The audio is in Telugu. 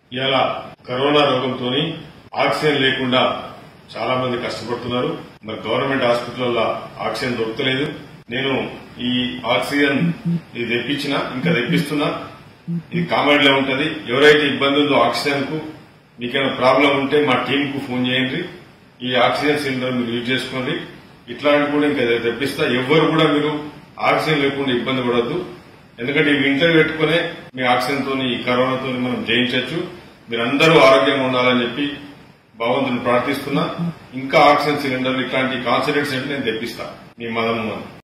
ఇలా కరోనా రోగంతో ఆక్సిజన్ లేకుండా చాలా మంది కష్టపడుతున్నారు మరి గవర్నమెంట్ హాస్పిటల్లో ఆక్సిజన్ దొరకలేదు నేను ఈ ఆక్సిజన్ ఇది తెప్పించిన ఇంకా తెప్పిస్తున్నా ఇది కామెడీలో ఉంటది ఎవరైతే ఇబ్బంది ఉందో ఆక్సిజన్ కు మీకేమైనా ప్రాబ్లం ఉంటే మా టీం కు ఫోన్ చేయండి ఈ ఆక్సిజన్ సిలిండర్ మీరు యూజ్ చేసుకోండి ఇట్లాంటి కూడా ఇంకా తెప్పిస్తా ఎవ్వరు కూడా మీరు ఆక్సిజన్ లేకుండా ఇబ్బంది పడద్దు ఎందుకంటే ఇవి ఇంట్లో పెట్టుకునే మీ ఆక్సిజన్ తోని ఈ కరోనాతో మనం జయించవచ్చు మీరందరూ ఆరోగ్యంగా ఉండాలని చెప్పి భగవంతుని ప్రార్థిస్తున్నా ఇంకా ఆక్సిజన్ సిలిండర్ ఇట్లాంటి కాన్సన్ట్రేట్స్ అంటే నేను తెప్పిస్తా మీ మదము అని